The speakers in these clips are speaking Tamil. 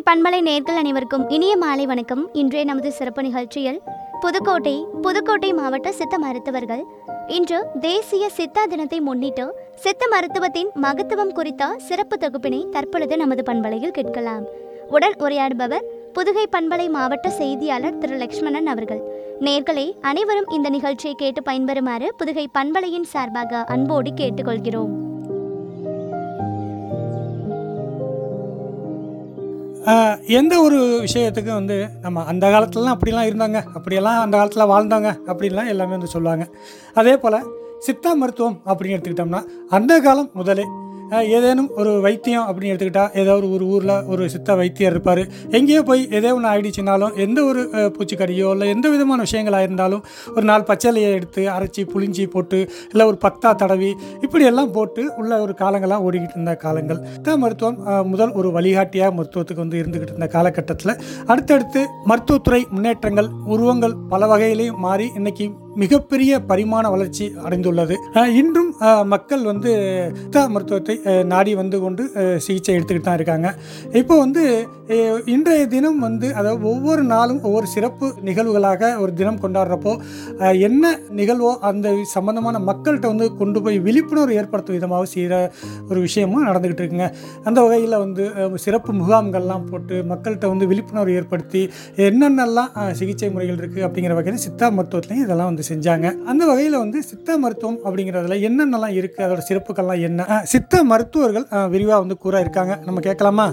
பண்பலை நேர்கள் அனைவருக்கும் இனிய மாலை வணக்கம் இன்றைய நமது சிறப்பு நிகழ்ச்சியில் புதுக்கோட்டை புதுக்கோட்டை மாவட்ட சித்த மருத்துவர்கள் இன்று தேசிய சித்தா தினத்தை முன்னிட்டு சித்த மருத்துவத்தின் மகத்துவம் குறித்த சிறப்பு தொகுப்பினை தற்பொழுது நமது பண்பலையில் கேட்கலாம் உடன் உரையாடுபவர் புதுகை பண்பலை மாவட்ட செய்தியாளர் திரு லக்ஷ்மணன் அவர்கள் நேர்களே அனைவரும் இந்த நிகழ்ச்சியை கேட்டு பயன்பெறுமாறு புதுகை பண்பலையின் சார்பாக அன்போடு கேட்டுக்கொள்கிறோம் ஆஹ் எந்த ஒரு விஷயத்துக்கும் வந்து நம்ம அந்த காலத்துலலாம் அப்படிலாம் இருந்தாங்க அப்படியெல்லாம் அந்த காலத்தில் வாழ்ந்தாங்க அப்படின்லாம் எல்லாமே வந்து சொல்லுவாங்க அதே போல் சித்தா மருத்துவம் அப்படின்னு எடுத்துக்கிட்டோம்னா அந்த காலம் முதலே ஆஹ் ஏதேனும் ஒரு வைத்தியம் அப்படின்னு எடுத்துக்கிட்டால் ஏதோ ஒரு ஒரு ஊரில் ஒரு சித்த வைத்தியர் இருப்பார் எங்கேயோ போய் ஏதோ ஒன்று ஆயிடுச்சுனாலும் எந்த ஒரு ஆஹ் பூச்சிக்கடியோ இல்லை எந்த விதமான விஷயங்களாக இருந்தாலும் ஒரு நாள் பச்சளையை எடுத்து அரைச்சி புளிஞ்சி போட்டு இல்லை ஒரு பத்தா தடவி இப்படியெல்லாம் போட்டு உள்ள ஒரு காலங்களாக ஓடிக்கிட்டு இருந்த காலங்கள் சித்த மருத்துவம் ஆஹ் முதல் ஒரு வழிகாட்டியாக மருத்துவத்துக்கு வந்து இருந்துக்கிட்டு இருந்த காலகட்டத்தில் அடுத்தடுத்து மருத்துவத்துறை முன்னேற்றங்கள் உருவங்கள் பல வகையிலையும் மாறி இன்னைக்கு மிகப்பெரிய பரிமாண வளர்ச்சி அடைந்துள்ளது ஆஹ் இன்றும் ஆஹ் மக்கள் வந்து சித்தா மருத்துவத்தை ஆஹ் நாடி வந்து கொண்டு ஆஹ் சிகிச்சை எடுத்துக்கிட்டு தான் இருக்காங்க இப்போ வந்து ஆஹ் இன்றைய தினம் வந்து அதாவது ஒவ்வொரு நாளும் ஒவ்வொரு சிறப்பு நிகழ்வுகளாக ஒரு தினம் கொண்டாடுறப்போ ஆஹ் என்ன நிகழ்வோ அந்த சம்பந்தமான மக்கள்கிட்ட வந்து கொண்டு போய் விழிப்புணர்வு ஏற்படுத்தும் விதமாக செய்கிற ஒரு விஷயமும் நடந்துக்கிட்டு இருக்குங்க அந்த வகையில் வந்து அஹ், சிறப்பு முகாம்கள்லாம் போட்டு மக்கள்கிட்ட வந்து விழிப்புணர்வு ஏற்படுத்தி என்னென்னலாம் அஹ், சிகிச்சை முறைகள் இருக்குது அப்படிங்கிற வகையில் சித்தா மருத்துவத்துலையும் இதெல்லாம் வந்து செஞ்சாங்க அந்த வகையில் வந்து சித்தா மருத்துவம் அப்படிங்கிறதுல என்னென்னலாம் இருக்குது அதோட சிறப்புகள்லாம் என்ன அஹ், சித்த மருத்துவர்கள் விரிவாக வந்து கூற இருக்காங்க நம்ம கேட்கலாமா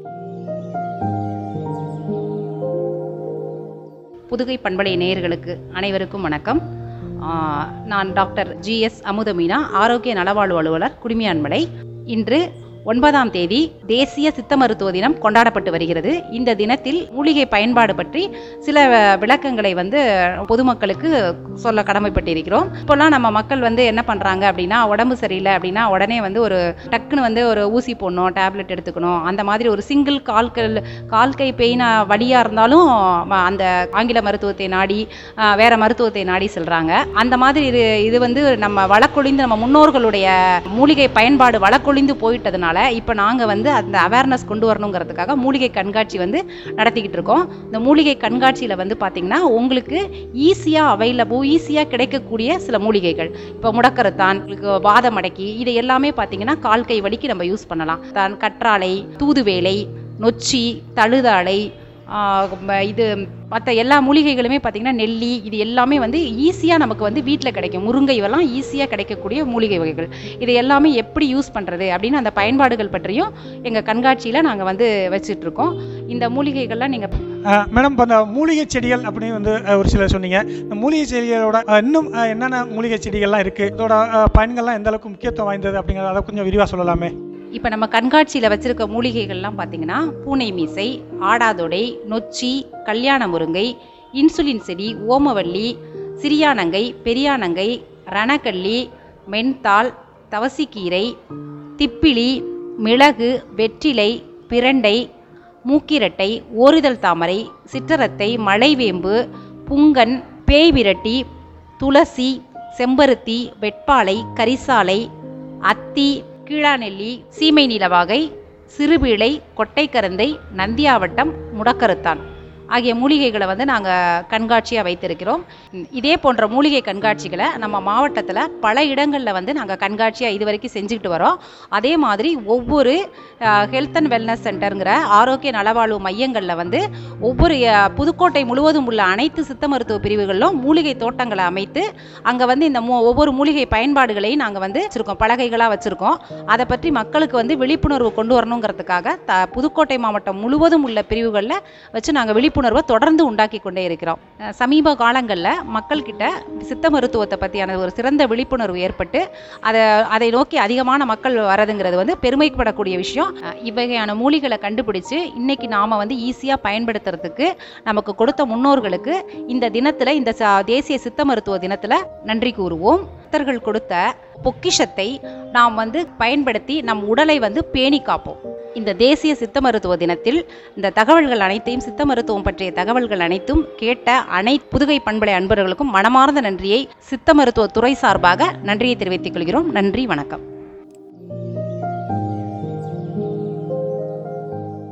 புதுகை பண்பலை நேயர்களுக்கு அனைவருக்கும் வணக்கம் ஆ, நான் டாக்டர் ஜிஎஸ் அமுதமீனா ஆரோக்கிய நலவாழ்வு அலுவலர் குடுமியான்மலை இன்று ஒன்பதாம் தேதி தேசிய சித்த மருத்துவ தினம் கொண்டாடப்பட்டு வருகிறது இந்த தினத்தில் மூலிகை பயன்பாடு பற்றி சில அஹ், விளக்கங்களை வந்து பொதுமக்களுக்கு சொல்ல கடமைப்பட்டிருக்கிறோம் இப்போல்லாம் நம்ம மக்கள் வந்து என்ன பண்ணுறாங்க அப்படின்னா உடம்பு சரியில்லை அப்படின்னா உடனே வந்து ஒரு டக்குன்னு வந்து ஒரு ஊசி போடணும் டேப்லெட் எடுத்துக்கணும் அந்த மாதிரி ஒரு சிங்கிள் கால்கள் கால் கை பெயின் வழியாக இருந்தாலும் ம- அந்த ஆங்கில மருத்துவத்தை நாடி ஆஹ், வேற மருத்துவத்தை நாடி செல்றாங்க அந்த மாதிரி இது இது வந்து நம்ம வழக்கொழிந்து நம்ம முன்னோர்களுடைய மூலிகை பயன்பாடு வழக்கொழிந்து போயிட்டதுனால இப்போ நாங்கள் வந்து அந்த அவேர்னஸ் கொண்டு வரணுங்கிறதுக்காக மூலிகை கண்காட்சி வந்து நடத்திக்கிட்டு இருக்கோம் இந்த மூலிகை கண்காட்சியில் வந்து பார்த்தீங்கன்னா உங்களுக்கு ஈஸியாக அவைலபிள் ஈஸியாக கிடைக்கக்கூடிய சில மூலிகைகள் இப்போ முடக்கரத்தான் உங்களுக்கு வாதம் அடக்கி இது எல்லாமே பார்த்தீங்கன்னா கால் கை வலிக்கு நம்ம யூஸ் பண்ணலாம் தான் கற்றாழை தூதுவேலை நொச்சி தழுதாழை ஆஹ் ம- இது மற்ற எல்லா மூலிகைகளுமே பார்த்திங்கன்னா நெல்லி இது எல்லாமே வந்து ஈஸியாக நமக்கு வந்து வீட்டில் கிடைக்கும் முருங்கை இதெல்லாம் ஈஸியாக கிடைக்கக்கூடிய மூலிகை வகைகள் இது எல்லாமே எப்படி யூஸ் பண்ணுறது அப்படின்னு அந்த பயன்பாடுகள் பற்றியும் எங்கள் கண்காட்சியில் நாங்கள் வந்து வச்சிட்டு இருக்கோம் இந்த மூலிகைகள்லாம் நீங்கள் அஹ், மேடம் இப்போ அந்த மூலிகை செடிகள் அப்படின்னு வந்து அஹ், ஒரு சிலர் சொன்னீங்க இந்த மூலிகை செடிகளோட அஹ், இன்னும் அஹ், என்னென்ன மூலிகை செடிகள்லாம் இருக்குது இதோட அஹ், பயன்கள்லாம் எந்த அளவுக்கு முக்கியத்துவம் வாய்ந்தது அப்படிங்கிறத அதை கொஞ்சம் விரிவாக சொல்லலாமே இப்போ நம்ம கண்காட்சியில் வச்சிருக்க மூலிகைகள்லாம் பார்த்தீங்கன்னா பூனை மீசை ஆடாதொடை நொச்சி கல்யாண முருங்கை இன்சுலின் செடி ஓமவல்லி சிறியானங்கை பெரியானங்கை ரணக்கல்லி மென்தால் தவசிக்கீரை திப்பிலி மிளகு வெற்றிலை பிரண்டை மூக்கிரட்டை ஓரிதழ் தாமரை சிற்றரத்தை மலைவேம்பு புங்கன் பேய் விரட்டி துளசி செம்பருத்தி வெட்பாலை கரிசாலை அத்தி கீழாநெல்லி சீமை நிலவாகை சிறுபீளை கொட்டைக்கரந்தை நந்தியாவட்டம் முடக்கருத்தான் ஆகிய மூலிகைகளை வந்து நாங்கள் கண்காட்சியாக வைத்திருக்கிறோம் ம், இதே போன்ற மூலிகை கண்காட்சிகளை நம்ம மாவட்டத்தில் பல இடங்களில் வந்து நாங்கள் கண்காட்சியாக இது வரைக்கும் செஞ்சுக்கிட்டு வரோம் அதே மாதிரி ஒவ்வொரு ஹெல்த் அண்ட் வெல்னஸ் சென்டருங்கிற ஆரோக்கிய நலவாழ்வு மையங்களில் வந்து ஒவ்வொரு அஹ், புதுக்கோட்டை முழுவதும் உள்ள அனைத்து சித்த மருத்துவ பிரிவுகளிலும் மூலிகை தோட்டங்களை அமைத்து அங்கே வந்து இந்த மூ ஒவ்வொரு மூலிகை பயன்பாடுகளையும் நாங்கள் வந்து வச்சுருக்கோம் பலகைகளாக வச்சுருக்கோம் அதை பற்றி மக்களுக்கு வந்து விழிப்புணர்வு கொண்டு வரணுங்கிறதுக்காக த புதுக்கோட்டை மாவட்டம் முழுவதும் உள்ள பிரிவுகளில் வச்சு நாங்கள் விழிப்புணர்வை தொடர்ந்து உண்டாக்கி கொண்டே இருக்கிறோம் அஹ் சமீப காலங்களில் மக்கள்கிட்ட சித்த மருத்துவத்தை பற்றியான ஒரு சிறந்த விழிப்புணர்வு ஏற்பட்டு அதை அதை நோக்கி அதிகமான மக்கள் வரதுங்கிறது வந்து பெருமைப்படக்கூடிய விஷயம் அஹ் இவ்வகையான மூலிகளை கண்டுபிடிச்சு இன்னைக்கு நாம வந்து ஈஸியாக பயன்படுத்துறதுக்கு நமக்கு கொடுத்த முன்னோர்களுக்கு இந்த தினத்தில் இந்த ச- தேசிய சித்த மருத்துவ தினத்தில் நன்றி கூறுவோம் சித்தர்கள் கொடுத்த பொக்கிஷத்தை நாம் வந்து பயன்படுத்தி நம் உடலை வந்து பேணி காப்போம் இந்த தேசிய சித்த மருத்துவ தினத்தில் இந்த தகவல்கள் அனைத்தையும் சித்த மருத்துவம் பற்றிய தகவல்கள் அனைத்தும் கேட்ட அனை புதுகை பண்பலை அன்பர்களுக்கும் மனமார்ந்த நன்றியை சித்த மருத்துவ துறை சார்பாக நன்றியை தெரிவித்துக் கொள்கிறோம் நன்றி வணக்கம்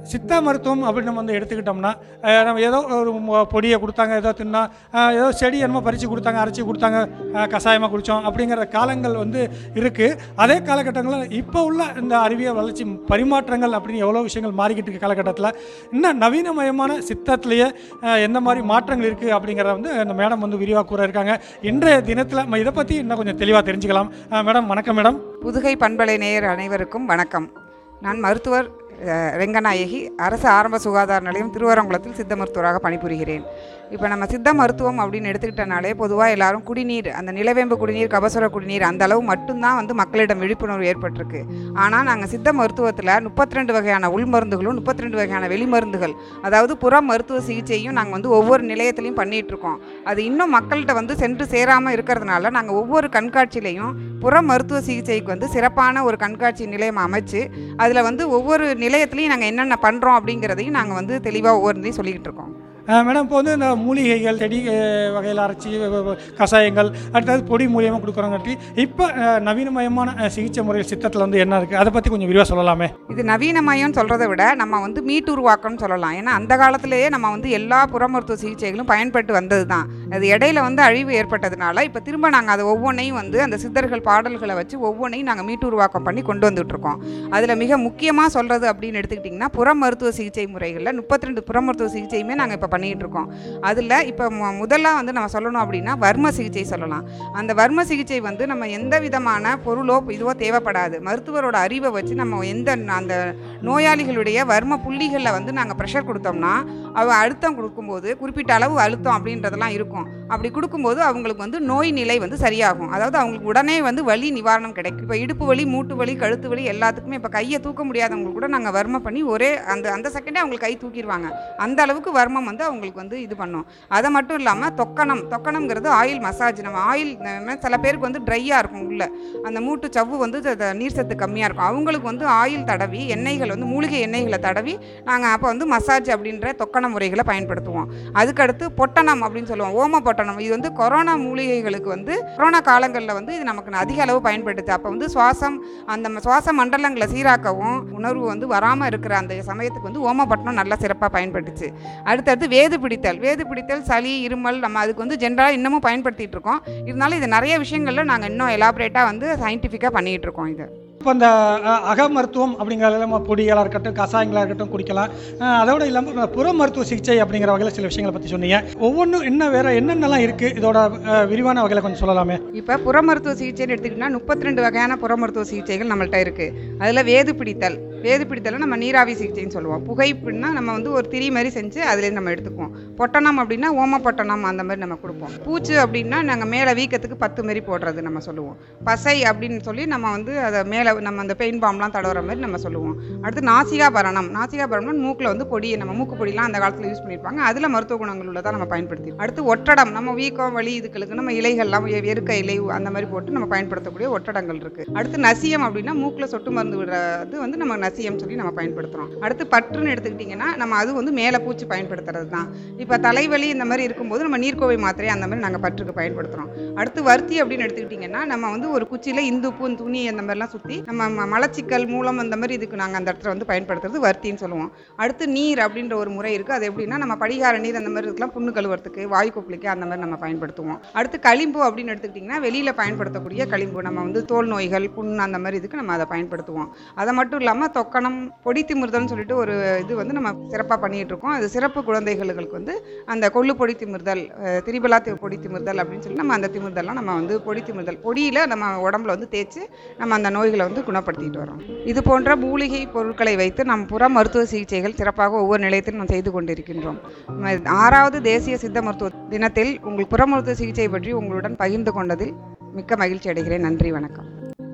சித்தா மருத்துவம் அப்படின்னு நம்ம வந்து எடுத்துக்கிட்டோம்னா அஹ், நம்ம ஏதோ ஒரு மொ- பொடியை கொடுத்தாங்க ஏதோ தின்னா அஹ், ஏதோ செடி என்னமோ பறித்து கொடுத்தாங்க அரைச்சி கொடுத்தாங்க அஹ், கஷாயமாக குடித்தோம் அப்படிங்கிற காலங்கள் வந்து இருக்குது அதே காலகட்டங்களில் இப்போ உள்ள இந்த அறிவியல் வளர்ச்சி பரிமாற்றங்கள் அப்படின்னு எவ்வளோ விஷயங்கள் மாறிக்கிட்டு இருக்க காலகட்டத்தில் இன்னும் நவீனமயமான சித்தத்திலேயே அஹ், எந்த மாதிரி மாற்றங்கள் இருக்குது அப்படிங்கிறத வந்து அந்த மேடம் வந்து விரிவாக கூற இருக்காங்க இன்றைய தினத்தில் நம்ம இதை பற்றி இன்னும் கொஞ்சம் தெளிவாக தெரிஞ்சுக்கலாம் அஹ், மேடம் வணக்கம் மேடம் புதுகை பண்பலை நேயர் அனைவருக்கும் வணக்கம் நான் மருத்துவர் அஹ், ரெங்கநாயகி அரசு ஆரம்ப சுகாதார நிலையம் திருவரங்குளத்தில் சித்த மருத்துவராக பணிபுரிகிறேன் இப்போ நம்ம சித்த மருத்துவம் அப்படின்னு எடுத்துக்கிட்டனாலே பொதுவாக எல்லாரும் குடிநீர் அந்த நிலவேம்பு குடிநீர் கபசுர குடிநீர் அந்த அளவு மட்டும்தான் வந்து மக்களிடம் விழிப்புணர்வு ஏற்பட்டிருக்கு ஆனால் நாங்கள் சித்த மருத்துவத்தில் முப்பத்தி ரெண்டு வகையான உள் மருந்துகளும் முப்பத்தி ரெண்டு வகையான வெளி மருந்துகள் அதாவது புற மருத்துவ சிகிச்சையும் நாங்கள் வந்து ஒவ்வொரு நிலையத்திலையும் பண்ணிட்டு இருக்கோம் அது இன்னும் மக்கள்கிட்ட வந்து சென்று சேராமல் இருக்கிறதுனால நாங்கள் ஒவ்வொரு கண்காட்சியிலையும் புற மருத்துவ சிகிச்சைக்கு வந்து சிறப்பான ஒரு கண்காட்சி நிலையம் அமைச்சு அதில் வந்து ஒவ்வொரு நிலையத்துலையும் நாங்கள் என்னென்ன பண்ணுறோம் அப்படிங்கிறதையும் நாங்கள் வந்து தெளிவாக ஒவ்வொருத்தையும் சொல்லிக்கிட்டு இருக்கோம் அஹ், மேடம் இப்போ வந்து இந்த மூலிகைகள் செடி அஹ், வகையில் அரைச்சி வ- வ- கஷாயங்கள் அடுத்தது பொடி மூலியமாக கொடுக்குறோங்காட்டி இப்போ அஹ், நவீனமயமான அஹ், சிகிச்சை முறைகள் சித்தத்தில் வந்து என்ன இருக்குது அதை பற்றி கொஞ்சம் விரிவாக சொல்லலாமே இது நவீனமயம்னு சொல்கிறத விட நம்ம வந்து மீட்டுருவாக்கம்னு சொல்லலாம் ஏன்னா அந்த காலத்திலேயே நம்ம வந்து எல்லா புற மருத்துவ சிகிச்சைகளும் பயன்பட்டு வந்தது தான் அது இடையில வந்து அழிவு ஏற்பட்டதுனால இப்போ திரும்ப நாங்கள் அதை ஒவ்வொன்றையும் வந்து அந்த சித்தர்கள் பாடல்களை வச்சு ஒவ்வொன்றையும் நாங்கள் மீட்டுருவாக்கம் பண்ணி கொண்டு வந்துட்டு இருக்கோம் அதில் மிக முக்கியமாக சொல்கிறது அப்படின்னு எடுத்துக்கிட்டிங்கன்னா புற மருத்துவ சிகிச்சை முறைகளில் முப்பத்தி ரெண்டு புற மருத்துவ சிகிச்சையுமே நாங்கள் இப்போ பண்ணிகிட்டு இருக்கோம் அதில் இப்போ மு- முதல்ல வந்து நம்ம சொல்லணும் அப்படின்னா வர்ம சிகிச்சை சொல்லலாம் அந்த வர்ம சிகிச்சை வந்து நம்ம எந்த விதமான பொருளோ இதுவோ தேவைப்படாது மருத்துவரோட அறிவை வச்சு நம்ம எந்த அந்த நோயாளிகளுடைய வர்ம புள்ளிகளில் வந்து நாங்கள் ப்ரெஷர் கொடுத்தோம்னா அவ அழுத்தம் கொடுக்கும்போது குறிப்பிட்ட அளவு அழுத்தம் அப்படின்றதெல்லாம் இருக்கும் அப்படி கொடுக்கும்போது அவங்களுக்கு வந்து நோய் நிலை வந்து சரியாகும் அதாவது அவங்களுக்கு உடனே வந்து வலி நிவாரணம் கிடைக்கும் இப்போ இடுப்பு வலி மூட்டு வலி கழுத்து வலி எல்லாத்துக்குமே இப்போ கையை தூக்க முடியாதவங்களுக்கு கூட நாங்கள் வர்மம் பண்ணி ஒரே அந்த அந்த செகண்டே அவங்களுக்கு கை தூக்கிடுவாங்க அந்த அளவுக்கு வர்மம் வந்து அவங்களுக்கு வந்து இது பண்ணும் அதை மட்டும் இல்லாமல் தொக்கணம் தொக்கணம்ங்கிறது ஆயில் மசாஜ் நம்ம ஆயில் சில பேருக்கு வந்து ட்ரையாக இருக்கும் உள்ள அந்த மூட்டு சவ்வு வந்து த- த- நீர் சத்து கம்மியாக இருக்கும் அவங்களுக்கு வந்து ஆயில் தடவி எண்ணெய்கள் வந்து மூலிகை எண்ணெய்களை தடவி நாங்கள் அப்போ வந்து மசாஜ் அப்படின்ற தொக்கண முறைகளை பயன்படுத்துவோம் அதுக்கடுத்து பொட்டணம் அப்படின்னு சொல்லுவோம் ஓம பொட்டணம் இது வந்து கொரோனா மூலிகைகளுக்கு வந்து கொரோனா காலங்களில் வந்து இது நமக்கு அதிக அளவு பயன்படுது அப்போ வந்து சுவாசம் அந்த ம- சுவாச மண்டலங்களை சீராக்கவும் உணர்வு வந்து வராமல் இருக்கிற அந்த சமயத்துக்கு வந்து ஓமப்பட்டினம் நல்லா சிறப்பாக பயன்பட்டுச்சு அடுத்தடுத்து வேது பிடித்தல் வேது பிடித்தல் சளி இருமல் நம்ம அதுக்கு வந்து ஜென்ரலாக இன்னமும் பயன்படுத்திட்டு இருக்கோம் இருந்தாலும் இது நிறைய விஷயங்களில் நாங்கள் இன்னும் எலாபரேட்டாக வந்து சயின்டிஃபிக்காக பண்ணிகிட்டு இருக்கோம் இது இப்போ இந்த அஹ், அக மருத்துவம் அப்படிங்கிறதுல நம்ம பொடிகளாக இருக்கட்டும் கஷாயங்களாக இருக்கட்டும் குடிக்கலாம் அஹ், அதோட இல்லாமல் புற மருத்துவ சிகிச்சை அப்படிங்கிற வகையில் சில விஷயங்களை பற்றி சொன்னீங்க ஒவ்வொன்றும் இன்னும் வேற என்னென்னலாம் இருக்குது இதோட அஹ், விரிவான வகையில் கொஞ்சம் சொல்லலாமே இப்போ புற மருத்துவ சிகிச்சைன்னு எடுத்துக்கிட்டிங்கன்னா முப்பத்தி ரெண்டு வகையான புற மருத்துவ சிகிச்சைகள் நம்மள்ட்ட இருக்குது அதில் வேது பிடித்தல் வேது பிடித்தலை நம்ம நீராவி சிகிச்சைன்னு சொல்லுவோம் புகைப்புன்னா நம்ம வந்து ஒரு திரி மாதிரி செஞ்சு அதுலேருந்து நம்ம எடுத்துக்குவோம் பொட்டணம் அப்படின்னா ஓம பொட்டணம் அந்த மாதிரி நம்ம கொடுப்போம் பூச்சு அப்படின்னா நாங்கள் மேலே வீக்கத்துக்கு பத்து மாரி போடுறது நம்ம சொல்லுவோம் பசை அப்படின்னு சொல்லி நம்ம வந்து அதை மேலே நம்ம அந்த பெயின் பாம்லாம் தடவுற மாதிரி நம்ம சொல்லுவோம் அடுத்து நாசிகா பரணம் நாசிகா பரணம் மூக்கில் வந்து பொடி நம்ம மூக்கு பொடிலாம் அந்த காலத்தில் யூஸ் பண்ணியிருப்பாங்க அதில் மருத்துவ குணங்கள் உள்ளதாக நம்ம பயன்படுத்தி அடுத்து ஒட்டடம் நம்ம வீக்கம் வலி இதுகளுக்கு நம்ம இலைகள்லாம் எ- எருக்க இலை அந்த மாதிரி போட்டு நம்ம பயன்படுத்தக்கூடிய ஒட்டடங்கள் இருக்குது அடுத்து நசியம் அப்படின்னா மூக்கில் சொட்டு மருந்து விடுறது வந்து நம்ம நசியம் சொல்லி நம்ம பயன்படுத்துகிறோம் அடுத்து பற்றுன்னு எடுத்துக்கிட்டிங்கன்னா நம்ம அது வந்து மேலே பூச்சி பயன்படுத்துறது தான் இப்போ தலைவலி இந்த மாதிரி இருக்கும்போது நம்ம நீர்க்கோவை மாத்திரை அந்த மாதிரி நாங்கள் பற்றுக்கு பயன்படுத்துகிறோம் அடுத்து வர்த்தி அப்படின்னு எடுத்துக்கிட்டிங்கன்னா நம்ம வந்து ஒரு குச்சியில் இந்து பூ துணி அந்த மாதிரிலாம் சுற்றி நம்ம ம- மலச்சிக்கல் மூலம் அந்த மாதிரி இதுக்கு நாங்கள் அந்த இடத்துல வந்து பயன்படுத்துறது வர்த்தின்னு சொல்லுவோம் அடுத்து நீர் அப்படின்ற ஒரு முறை இருக்குது அது எப்படின்னா நம்ம படிகார நீர் அந்த மாதிரி இருக்கலாம் புண்ணு கழுவுறதுக்கு வாய் கொப்பளிக்க அந்த மாதிரி நம்ம பயன்படுத்துவோம் அடுத்து களிம்பு அப்படின்னு எடுத்துக்கிட்டிங்கன்னா வெளியில் பயன்படுத்தக்கூடிய களிம்பு நம்ம வந்து தோல் நோய்கள் புண் அந்த மாதிரி இதுக்கு நம்ம அதை பயன்படுத்துவோம் அதை மட்டும் இல்லாமல் தொக்கணம் பொடி திமிர்தல்னு சொல்லிட்டு ஒரு இது வந்து நம்ம சிறப்பாக பண்ணிட்டு இருக்கோம் அது சிறப்பு குழந்தைகளுக்கு வந்து அந்த கொள்ளு பொடி திமிர்தல் அஹ், திரிபலா தி- பொடி திமிர்தல் அப்படின்னு சொல்லி நம்ம அந்த திமிர்தல்லாம் நம்ம வந்து பொடி திமிர்தல் பொடியில் நம்ம உடம்புல வந்து தேய்ச்சி நம்ம அந்த நோய்களை வந்து குணப்படுத்திட்டு வரோம் இது போன்ற மூலிகை பொருட்களை வைத்து நம் புற மருத்துவ சிகிச்சைகள் சிறப்பாக ஒவ்வொரு நிலையத்திலும் நாம் செய்து கொண்டிருக்கின்றோம் ம- ஆறாவது தேசிய சித்த மருத்துவ தினத்தில் உங்கள் புற மருத்துவ சிகிச்சை பற்றி உங்களுடன் பகிர்ந்து கொண்டதில் மிக்க மகிழ்ச்சி அடைகிறேன் நன்றி வணக்கம்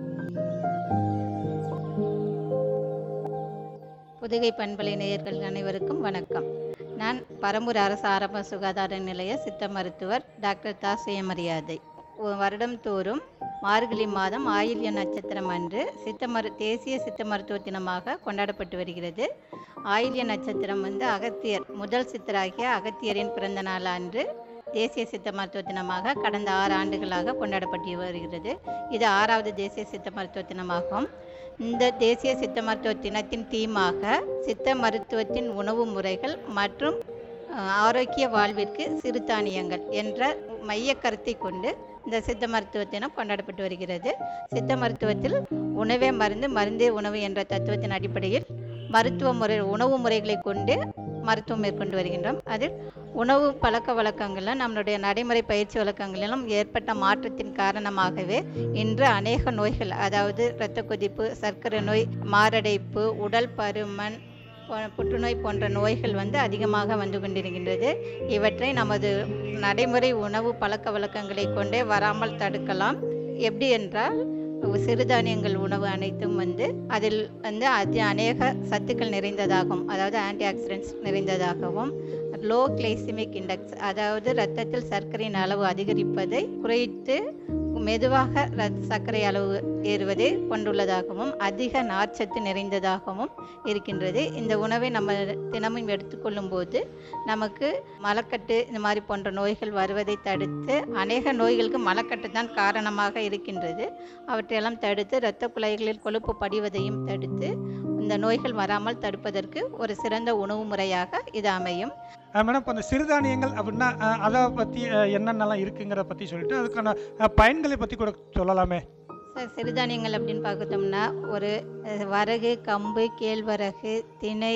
புதுகை பண்பலை நேயர்கள் அனைவருக்கும் வணக்கம் நான் பரம்பூர் அரசு ஆரம்ப சுகாதார நிலைய சித்த மருத்துவர் டாக்டர் தா சுயமரியாதை ஒ- வருடம் தோறும் மார்கழி மாதம் ஆயில்ய நட்சத்திரம் அன்று சித்த மரு தேசிய சித்த மருத்துவ தினமாக கொண்டாடப்பட்டு வருகிறது ஆயில்ய நட்சத்திரம் வந்து அகத்தியர் முதல் சித்தராகிய அகத்தியரின் பிறந்த நாள் அன்று தேசிய சித்த மருத்துவ தினமாக கடந்த ஆறு ஆண்டுகளாக கொண்டாடப்பட்டு வருகிறது இது ஆறாவது தேசிய சித்த மருத்துவ தினமாகும் இந்த தேசிய சித்த மருத்துவ தினத்தின் தீமாக சித்த மருத்துவத்தின் உணவு முறைகள் மற்றும் அஹ், ஆரோக்கிய வாழ்விற்கு சிறுதானியங்கள் என்ற மைய கருத்தை கொண்டு இந்த சித்த மருத்துவ தினம் கொண்டாடப்பட்டு வருகிறது சித்த மருத்துவத்தில் உணவே மருந்து மருந்தே உணவு என்ற தத்துவத்தின் அடிப்படையில் மருத்துவ முறை உணவு முறைகளை கொண்டு மருத்துவம் மேற்கொண்டு வருகின்றோம் அதில் உணவு பழக்க வழக்கங்களில் நம்மளுடைய நடைமுறை பயிற்சி வழக்கங்களிலும் ஏற்பட்ட மாற்றத்தின் காரணமாகவே இன்று அநேக நோய்கள் அதாவது இரத்த கொதிப்பு சர்க்கரை நோய் மாரடைப்பு உடல் பருமன் போ- புற்றுநோய் போன்ற நோய்கள் வந்து அதிகமாக வந்து கொண்டிருக்கின்றது இவற்றை நமது நடைமுறை உணவு பழக்க வழக்கங்களை கொண்டே வராமல் தடுக்கலாம் எப்படி என்றால் சிறுதானியங்கள் உணவு அனைத்தும் வந்து அதில் வந்து அதி அநேக சத்துக்கள் நிறைந்ததாகும் அதாவது ஆன்டி ஆக்சிடென்ட்ஸ் நிறைந்ததாகவும் லோ கிளைசிமிக் இண்டெக்ஸ் அதாவது இரத்தத்தில் சர்க்கரையின் அளவு அதிகரிப்பதை குறைத்து மெதுவாக ரத் சர்க்கரை அளவு ஏறுவதை கொண்டுள்ளதாகவும் அதிக நார்ச்சத்து நிறைந்ததாகவும் இருக்கின்றது இந்த உணவை நம்ம தினமும் எடுத்துக்கொள்ளும் போது நமக்கு மலக்கட்டு இந்த மாதிரி போன்ற நோய்கள் வருவதை தடுத்து அநேக நோய்களுக்கு மலக்கட்டு தான் காரணமாக இருக்கின்றது அவற்றையெல்லாம் தடுத்து இரத்த குழாய்களில் கொழுப்பு படிவதையும் தடுத்து இந்த நோய்கள் வராமல் தடுப்பதற்கு ஒரு சிறந்த உணவு முறையாக இது அமையும் அஹ் மேடம் இப்போ அந்த சிறுதானியங்கள் அப்படின்னா அஹ், அதை பற்றி என்னென்னலாம் இருக்குங்கிறத பற்றி சொல்லிட்டு அதுக்கான அஹ், பயன்களை பற்றி கூட சொல்லலாமே சார் சிறுதானியங்கள் அப்படின்னு பார்த்துட்டோம்னா ஒரு அஹ், வரகு கம்பு கேழ்வரகு திணை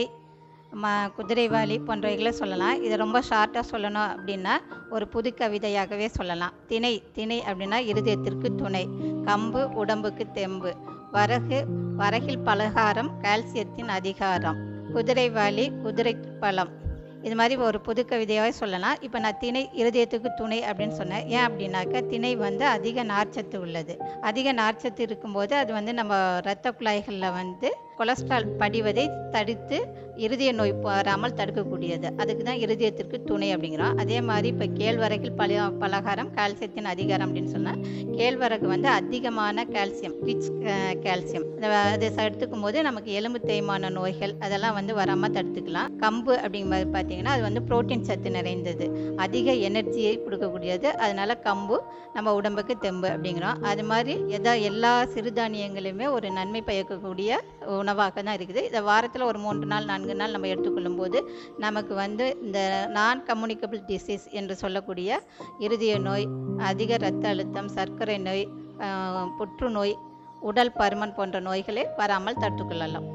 ம குதிரைவாலி போன்றவைகளை சொல்லலாம் இதை ரொம்ப ஷார்ட்டாக சொல்லணும் அப்படின்னா ஒரு புது கவிதையாகவே சொல்லலாம் திணை திணை அப்படின்னா இருதயத்திற்கு துணை கம்பு உடம்புக்கு தெம்பு வரகு வரகில் பலகாரம் கால்சியத்தின் அதிகாரம் குதிரைவாலி குதிரை பழம் இது மாதிரி ஒரு புது கவிதையாகவே சொல்லலாம் இப்போ நான் திணை இருதயத்துக்கு துணை அப்படின்னு சொன்னேன் ஏன் அப்படின்னாக்கா திணை வந்து அதிக நார்ச்சத்து உள்ளது அதிக நார்ச்சத்து இருக்கும்போது அது வந்து நம்ம இரத்த குழாய்களில் வந்து கொலஸ்ட்ரால் படிவதை தடுத்து இருதய நோய் வராமல் தடுக்கக்கூடியது அதுக்கு தான் இருதயத்திற்கு துணை அப்படிங்கிறோம் அதே மாதிரி இப்போ கேழ்வரகில் பல பலகாரம் கால்சியத்தின் அதிகாரம் அப்படின்னு சொன்னால் கேழ்வரகு வந்து அதிகமான கால்சியம் ரிச் கால்சியம் அதை எடுத்துக்கும் போது நமக்கு எலும்பு தேய்மான நோய்கள் அதெல்லாம் வந்து வராமல் தடுத்துக்கலாம் கம்பு அப்படிங்கும்போது பார்த்தீங்கன்னா அது வந்து புரோட்டீன் சத்து நிறைந்தது அதிக எனர்ஜியை கொடுக்கக்கூடியது அதனால கம்பு நம்ம உடம்புக்கு தெம்பு அப்படிங்கிறோம் அது மாதிரி எதா எல்லா சிறுதானியங்களுமே ஒரு நன்மை பயக்கக்கூடிய உணவாக தான் இருக்குது இதை வாரத்தில் ஒரு மூன்று நாள் நான்கு நாள் நம்ம எடுத்துக்கொள்ளும் போது நமக்கு வந்து இந்த நான் கம்யூனிகபிள் டிசீஸ் என்று சொல்லக்கூடிய இருதய நோய் அதிக இரத்த அழுத்தம் சர்க்கரை நோய் ஆஹ், புற்றுநோய் உடல் பருமன் போன்ற நோய்களை வராமல் தடுத்துக்கொள்ளலாம்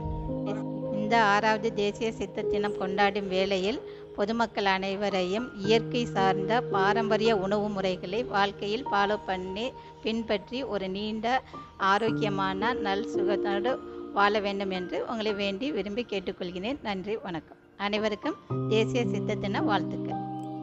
இந்த ஆறாவது தேசிய சித்த தினம் கொண்டாடும் வேளையில் பொதுமக்கள் அனைவரையும் இயற்கை சார்ந்த பாரம்பரிய உணவு முறைகளை வாழ்க்கையில் ஃபாலோ பண்ணி பின்பற்றி ஒரு நீண்ட ஆரோக்கியமான நல் சுகத்தோடு வாழ வேண்டும் என்று உங்களை வேண்டி விரும்பி கேட்டுக்கொள்கிறேன் நன்றி வணக்கம் அனைவருக்கும் தேசிய சித்த தின வாழ்த்துக்கள்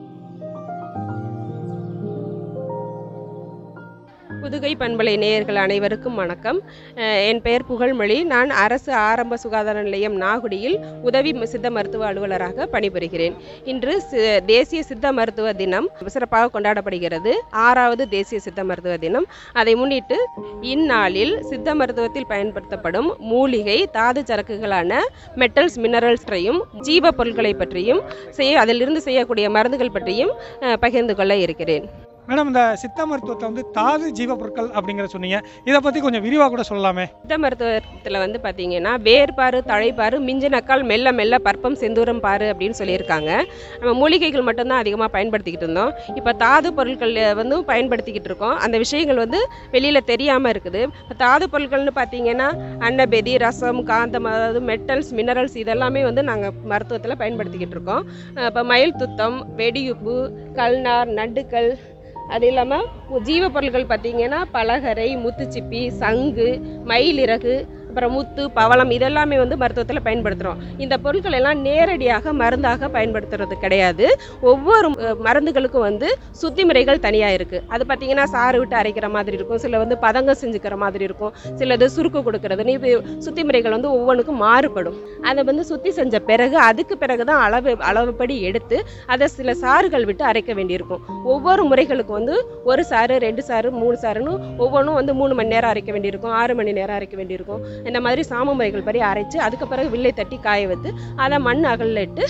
புதுகை பண்பலை நேயர்கள் அனைவருக்கும் வணக்கம் அஹ் என் பெயர் புகழ்மொழி நான் அரசு ஆரம்ப சுகாதார நிலையம் நாகுடியில் உதவி ம- சித்த மருத்துவ அலுவலராக பணிபுரிகிறேன் இன்று சி- தேசிய சித்த மருத்துவ தினம் சிறப்பாக கொண்டாடப்படுகிறது ஆறாவது தேசிய சித்த மருத்துவ தினம் அதை முன்னிட்டு இந்நாளில் சித்த மருத்துவத்தில் பயன்படுத்தப்படும் மூலிகை தாது சரக்குகளான மெட்டல்ஸ் மினரல்ஸையும் ஜீவ பொருட்களை பற்றியும் செய்ய அதிலிருந்து செய்யக்கூடிய மருந்துகள் பற்றியும் அஹ், பகிர்ந்து கொள்ள இருக்கிறேன் மேடம் இந்த சித்த மருத்துவத்தை வந்து தாது ஜீவ பொருட்கள் அப்படிங்கிற சொன்னீங்க இதை பற்றி கொஞ்சம் விரிவாக கூட சொல்லலாமே சித்த மருத்துவத்தில் வந்து பார்த்தீங்கன்னா வேர்பாரு தழைப்பாரு மிஞ்சினக்கால் மெல்ல மெல்ல பற்பம் செந்தூரம் பாரு அப்படின்னு சொல்லியிருக்காங்க நம்ம மூலிகைகள் மட்டும்தான் அதிகமாக பயன்படுத்திக்கிட்டு இருந்தோம் இப்போ தாது பொருட்கள் வந்து பயன்படுத்திக்கிட்டு இருக்கோம் அந்த விஷயங்கள் வந்து வெளியில் தெரியாமல் இருக்குது இப்போ தாது பொருட்கள்னு பார்த்தீங்கன்னா அன்னபெதி ரசம் காந்தம் அதாவது மெட்டல்ஸ் மினரல்ஸ் இதெல்லாமே வந்து நாங்கள் மருத்துவத்தில் பயன்படுத்திக்கிட்டு இருக்கோம் இப்போ மயில் துத்தம் வெடியுப்பு கல்நார் நண்டுக்கல் அது இல்லாமல் ஜீவ பொருட்கள் பார்த்தீங்கன்னா பலகரை முத்துச்சிப்பி சங்கு மயிலிறகு அப்புறம் முத்து பவளம் இதெல்லாமே வந்து மருத்துவத்தில் பயன்படுத்துகிறோம் இந்த பொருட்கள் எல்லாம் நேரடியாக மருந்தாக பயன்படுத்துறது கிடையாது ஒவ்வொரு அஹ், மருந்துகளுக்கும் வந்து சுத்தி முறைகள் தனியாக இருக்குது அது பார்த்தீங்கன்னா சாறு விட்டு அரைக்கிற மாதிரி இருக்கும் சில வந்து பதங்கம் செஞ்சுக்கிற மாதிரி இருக்கும் சிலது சுருக்கு கொடுக்கறதுன்னு இப்போ சுத்தி முறைகள் வந்து ஒவ்வொன்றுக்கும் மாறுபடும் அதை வந்து சுத்தி செஞ்ச பிறகு அதுக்கு பிறகு தான் அளவு அளவுப்படி எடுத்து அதை சில சாறுகள் விட்டு அரைக்க வேண்டியிருக்கும் ஒவ்வொரு முறைகளுக்கும் வந்து ஒரு சாறு ரெண்டு சாறு மூணு சாறுன்னு ஒவ்வொன்றும் வந்து மூணு மணி நேரம் அரைக்க வேண்டியிருக்கும் ஆறு மணி நேரம் அரைக்க வேண்டியிருக்கும் இந்த மாதிரி சாம முறைகள் படி அரைச்சு அதுக்கு பிறகு வில்லை தட்டி காய வைத்து அதை மண் அகலில் இட்டு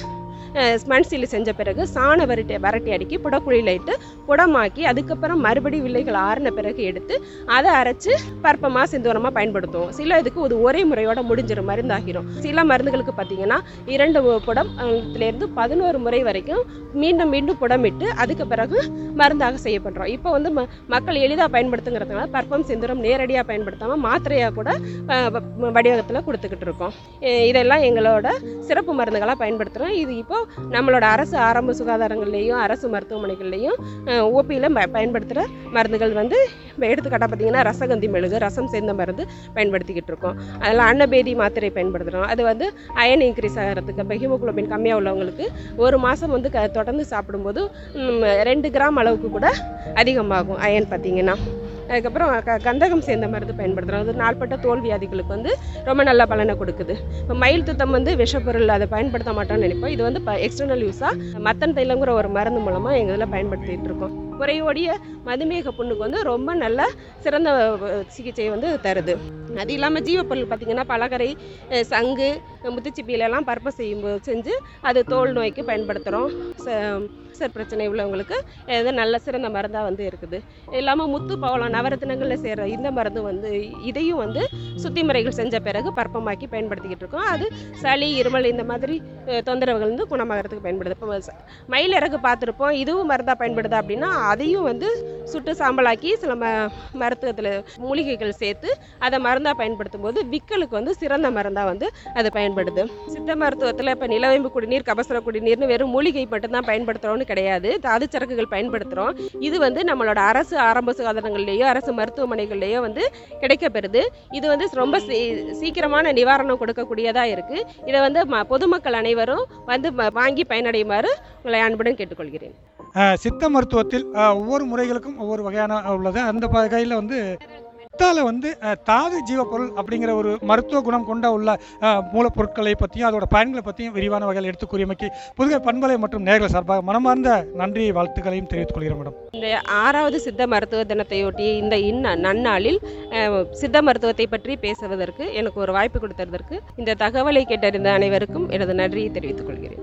மண்சில் செஞ்ச பிறகு சாண வரட்டி வரட்டி அடுக்கி புடக்குழியில் இட்டு புடமாக்கி அதுக்கப்புறம் மறுபடியும் வில்லைகள் ஆறின பிறகு எடுத்து அதை அரைச்சு பற்பமாக செந்தூரமாக பயன்படுத்துவோம் சில இதுக்கு ஒரு ஒரே முறையோட முடிஞ்சிடும் மருந்தாகிரும் சில மருந்துகளுக்கு பார்த்தீங்கன்னா இரண்டு புடம் இருந்து பதினோரு முறை வரைக்கும் மீண்டும் மீண்டும் புடமிட்டு அதுக்கு பிறகு மருந்தாக செய்யப்படுறோம் இப்போ வந்து ம மக்கள் எளிதாக பயன்படுத்துங்கிறதுனால பற்பம் செந்தூரம் நேரடியாக பயன்படுத்தாமல் மாத்திரையாக கூட வடிவகத்தில் கொடுத்துக்கிட்டு இருக்கோம் எ- இதெல்லாம் எங்களோட சிறப்பு மருந்துகளாக பயன்படுத்துகிறோம் இது இப்போ நம்மளோட அரசு ஆரம்ப சுகாதாரங்கள்லேயும் அரசு மருத்துவமனைகள்லேயும் ஓபியில் பயன்படுத்துகிற மருந்துகள் வந்து இப்போ எடுத்துக்காட்டாக பார்த்தீங்கன்னா ரசகந்தி மெழுகு ரசம் சேர்ந்த மருந்து பயன்படுத்திக்கிட்டு இருக்கோம் அதில் அன்னபேதி மாத்திரை பயன்படுத்துகிறோம் அது வந்து அயன் இன்க்ரீஸ் ஆகிறதுக்கு இப்போ ஹீமோகுளோபின் கம்மியாக உள்ளவங்களுக்கு ஒரு மாதம் வந்து க தொடர்ந்து சாப்பிடும்போது ம், ரெண்டு கிராம் அளவுக்கு கூட அதிகமாகும் அயன் பார்த்தீங்கன்னா அதுக்கப்புறம் க கந்தகம் சேர்ந்த மருந்து பயன்படுத்துகிறோம் அது நாள்பட்ட தோல் வியாதிகளுக்கு வந்து ரொம்ப நல்ல பலனை கொடுக்குது இப்போ மயில் துத்தம் வந்து விஷப்பொருள் அதை பயன்படுத்த மாட்டோம்னு நினைப்போம் இது வந்து எக்ஸ்டர்னல் யூஸாக மத்தன் தைலங்கிற ஒரு மருந்து மூலமாக எங்கள் இதில் பயன்படுத்திட்டு இருக்கோம் குறையோடைய மதுமேக புண்ணுக்கு வந்து ரொம்ப நல்ல சிறந்த அஹ், சிகிச்சையை வந்து தருது அது இல்லாமல் ஜீவப்பொருள் பார்த்திங்கன்னா பலகரை அஹ், சங்கு முத்துச்சிப்பிலெல்லாம் பருப்பை செய்யும்போது செஞ்சு அது தோல் நோய்க்கு பயன்படுத்துகிறோம் கேன்சர் பிரச்சனை உள்ளவங்களுக்கு இது நல்ல சிறந்த மருந்தாக வந்து இருக்குது இல்லாமல் முத்து பவளம் நவரத்தினங்களில் சேர இந்த மருந்து வந்து இதையும் வந்து சுத்தி முறைகள் செஞ்ச பிறகு பற்பமாக்கி பயன்படுத்திக்கிட்டு இருக்கோம் அது சளி இருமல் இந்த மாதிரி அஹ், தொந்தரவுகள் வந்து குணமாகறதுக்கு பயன்படுது இப்போ ச- மயில் இறகு பார்த்துருப்போம் இதுவும் மருந்தாக பயன்படுது அப்படின்னா அதையும் வந்து சுட்டு சாம்பலாக்கி சில ம மருத்துவத்தில் மூலிகைகள் சேர்த்து அதை மருந்தாக பயன்படுத்தும் போது விக்கலுக்கு வந்து சிறந்த மருந்தாக வந்து அது பயன்படுது சித்த மருத்துவத்தில் இப்போ நிலவேம்பு குடிநீர் கபசுர குடிநீர்னு வெறும் மூலிகை மட்டும்தான் பயன்படுத்துகிறோன்னு கிடையாது தாது சரக்குகள் பயன்படுத்துகிறோம் இது வந்து நம்மளோட அரசு ஆரம்ப சுகாதாரங்கள்லேயோ அரசு மருத்துவமனைகள்லேயோ வந்து கிடைக்கப்பெறுது இது வந்து ரொம்ப சீ- சீக்கிரமான நிவாரணம் கொடுக்கக்கூடியதாக இருக்குது இதை வந்து ம பொதுமக்கள் அனைவரும் வந்து ம- வாங்கி பயனடையுமாறு உங்களை அன்புடன் கேட்டுக்கொள்கிறேன் அஹ், சித்த மருத்துவத்தில் அஹ், ஒவ்வொரு முறைகளுக்கும் ஒவ்வொரு வகையான உள்ளது அந்த வகையில் வந்து சித்தால வந்து அஹ், தாது ஜீவப்பொருள் அப்படிங்கிற ஒரு மருத்துவ குணம் கொண்ட உள்ள அஹ், மூலப்பொருட்களை பற்றியும் அதோட பயன்களை பற்றியும் விரிவான வகையில் எடுத்து கூறியமைக்கு புதுகை பண்பலை மற்றும் நேர்கள் சார்பாக மனமார்ந்த நன்றி வாழ்த்துக்களையும் தெரிவித்துக் கொள்கிறேன் மேடம் இந்த ஆறாவது சித்த மருத்துவ தினத்தையொட்டி இந்த இந்ந நன்னாளில் அஹ், சித்த மருத்துவத்தை பற்றி பேசுவதற்கு எனக்கு ஒரு வாய்ப்பு கொடுத்ததற்கு இந்த தகவலை கேட்டறிந்த அனைவருக்கும் எனது நன்றியை தெரிவித்துக் கொள்கிறேன்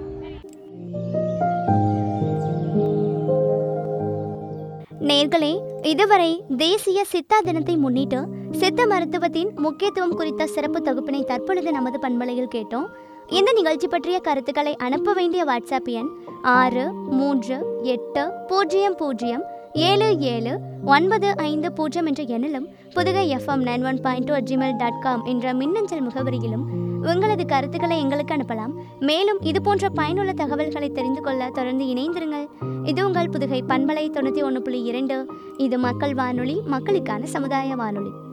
நேர்களே இதுவரை தேசிய சித்தா தினத்தை முன்னிட்டு சித்த மருத்துவத்தின் முக்கியத்துவம் குறித்த சிறப்பு தொகுப்பினை தற்பொழுது நமது பண்பலையில் கேட்டோம் இந்த நிகழ்ச்சி பற்றிய கருத்துக்களை அனுப்ப வேண்டிய வாட்ஸ்அப் எண் ஆறு மூன்று எட்டு பூஜ்ஜியம் பூஜ்ஜியம் ஏழு ஏழு ஒன்பது ஐந்து பூஜ்ஜியம் என்ற எண்ணிலும் Pudugai FM nine one point two Gmail dot com என்ற மின்னஞ்சல் முகவரியிலும் உங்களது கருத்துக்களை எங்களுக்கு அனுப்பலாம் மேலும் இது போன்ற பயனுள்ள தகவல்களை தெரிந்து கொள்ள தொடர்ந்து இணைந்திருங்கள் இது உங்கள் புதுகை பண்பலை தொண்ணூற்றி ஒன்று புள்ளி இரண்டு இது மக்கள் வானொலி மக்களுக்கான சமுதாய வானொலி